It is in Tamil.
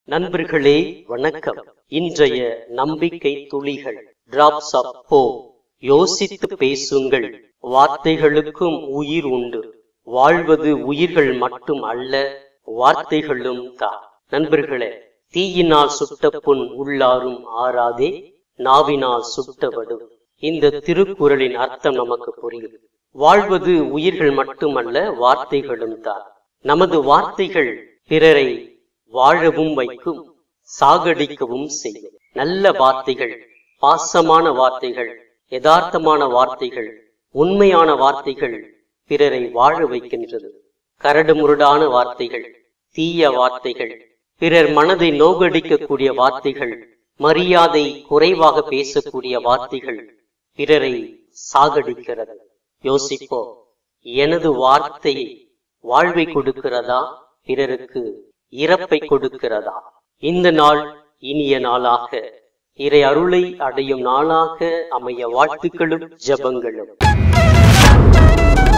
நண்பர்களே வணக்கம் இன்றைய நம்பிக்கை துளிகள் டிராப்ஸ் ஆஃப் ஹோ யோசித்து பேசுங்கள் வார்த்தைகளுக்கும் உயிர் உண்டு வாழ்வது உயிர்கள் மட்டும் அல்ல வார்த்தைகளும் தான் நண்பர்களே தீயினால் சுட்ட புண் உள்ளாரும் ஆறாதே நாவினால் சுட்டவடும் இந்த திருக்குறளின் அர்த்தம் நமக்கு புரியும் வாழ்வது உயிர்கள் மட்டுமல்ல வார்த்தைகளும் தான் நமது வார்த்தைகள் பிறரை வாழவும் வைக்கும் சாகடிக்கவும் செய்யும் நல்ல வார்த்தைகள் பாசமான வார்த்தைகள் யதார்த்தமான வார்த்தைகள் உண்மையான வார்த்தைகள் பிறரை வாழ வைக்கின்றது கரடுமுரடான வார்த்தைகள் தீய வார்த்தைகள் பிறர் மனதை நோகடிக்கக்கூடிய வார்த்தைகள் மரியாதை குறைவாக பேசக்கூடிய வார்த்தைகள் பிறரை சாகடிக்கிறது யோசிப்போ எனது வார்த்தை வாழ்வை கொடுக்கிறதா பிறருக்கு இறப்பை கொடுக்கிறதா இந்த நாள் இனிய நாளாக இறை அருளை அடையும் நாளாக அமைய வாழ்த்துக்களும் ஜபங்களும்